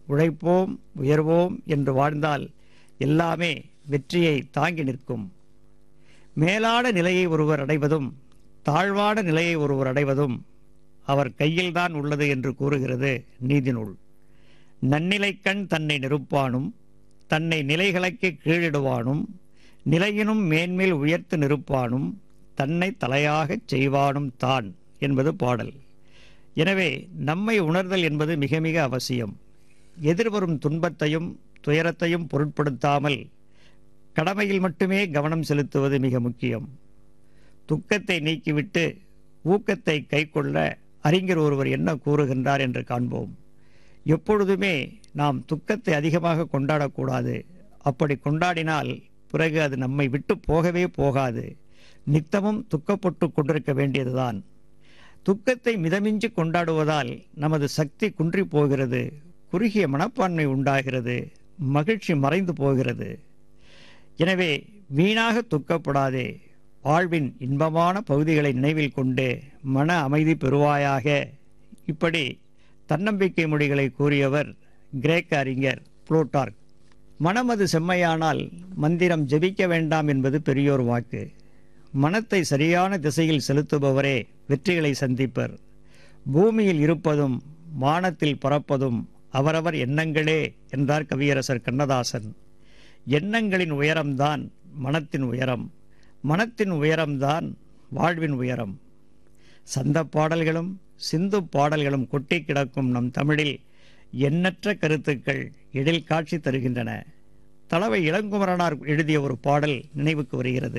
உழைப்போம் உயர்வோம் என்று வாழ்ந்தால் எல்லாமே வெற்றியை தாங்கி நிற்கும் மேலான நிலையை ஒருவர் அடைவதும் தாழ்வான நிலையை ஒருவர் அடைவதும் அவர் கையில்தான் உள்ளது என்று கூறுகிறது நீதிநூல் நன்னிலைக்கண் தன்னை நிறுப்பானும் தன்னை நிலைகளுக்கு கீழிடுவானும் நிலையினும் மேன்மேல் உயர்த்து நிறுப்பானும் தன்னை தலையாகச் செய்வானும் தான் என்பது பாடல் எனவே நம்மை உணர்தல் என்பது மிக மிக அவசியம் எதிர்வரும் துன்பத்தையும் துயரத்தையும் பொருட்படுத்தாமல் கடமையில் மட்டுமே கவனம் செலுத்துவது மிக முக்கியம் துக்கத்தை நீக்கிவிட்டு ஊக்கத்தை கைக்கொள்ள அறிஞர் ஒருவர் என்ன கூறுகின்றார் என்று காண்போம் எப்பொழுதுமே நாம் துக்கத்தை அதிகமாக கொண்டாடக்கூடாது அப்படி கொண்டாடினால் பிறகு அது நம்மை விட்டு போகவே போகாது நித்தமும் துக்கப்பட்டு கொண்டிருக்க வேண்டியதுதான் துக்கத்தை மிதமின்றி கொண்டாடுவதால் நமது சக்தி குன்றி போகிறது குறுகிய மனப்பான்மை உண்டாகிறது மகிழ்ச்சி மறைந்து போகிறது எனவே வீணாக துக்கப்படாதே வாழ்வின் இன்பமான பகுதிகளை நினைவில் கொண்டு மன அமைதி பெறுவாயாக இப்படி தன்னம்பிக்கை மொழிகளை கூறியவர் கிரேக்க அறிஞர் புளூட்டார்க் மனமது செம்மையானால் மந்திரம் ஜெபிக்க வேண்டாம் என்பது பெரியோர் வாக்கு மனத்தை சரியான திசையில் செலுத்துபவரே வெற்றிகளை சந்திப்பர் பூமியில் இருப்பதும் வானத்தில் பறப்பதும் அவரவர் எண்ணங்களே என்றார் கவியரசர் கண்ணதாசன் எண்ணங்களின் உயரம்தான் மனத்தின் உயரம் மனத்தின் உயரம்தான் வாழ்வின் உயரம் சந்த பாடல்களும் சிந்து பாடல்களும் கொட்டி கிடக்கும் நம் தமிழில் எண்ணற்ற கருத்துக்கள் எழில் காட்சி தருகின்றன தளவை இளங்குமரனார் எழுதிய ஒரு பாடல் நினைவுக்கு வருகிறது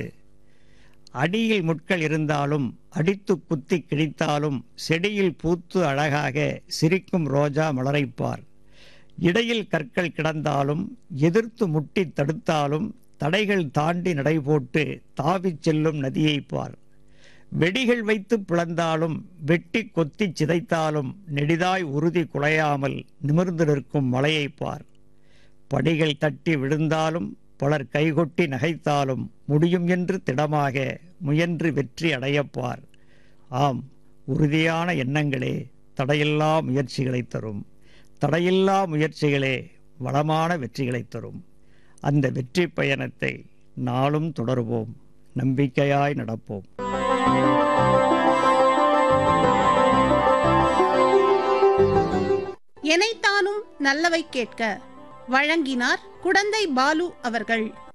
அடியில் முட்கள் இருந்தாலும் அடித்து குத்தி கிழித்தாலும் செடியில் பூத்து அழகாக சிரிக்கும் ரோஜா மலரைப்பார் இடையில் கற்கள் கிடந்தாலும் எதிர்த்து முட்டி தடுத்தாலும் தடைகள் தாண்டி நடைபோட்டு தாவிச் செல்லும் நதியைப் பார் வெடிகள் வைத்து பிளந்தாலும் வெட்டி கொத்தி சிதைத்தாலும் நெடிதாய் உறுதி குலையாமல் நிமிர்ந்து நிற்கும் மலையைப் பார் படிகள் தட்டி விழுந்தாலும் பலர் கைகொட்டி நகைத்தாலும் முடியும் என்று திடமாக முயன்று வெற்றி அடையப்பார் ஆம் உறுதியான எண்ணங்களே தடையில்லா முயற்சிகளை தரும் தடையில்லா முயற்சிகளே வளமான வெற்றிகளை தரும் அந்த வெற்றி பயணத்தை நாளும் தொடருவோம் நம்பிக்கையாய் நடப்போம் எனைத்தானும் நல்லவை கேட்க வழங்கினார் குடந்தை பாலு அவர்கள்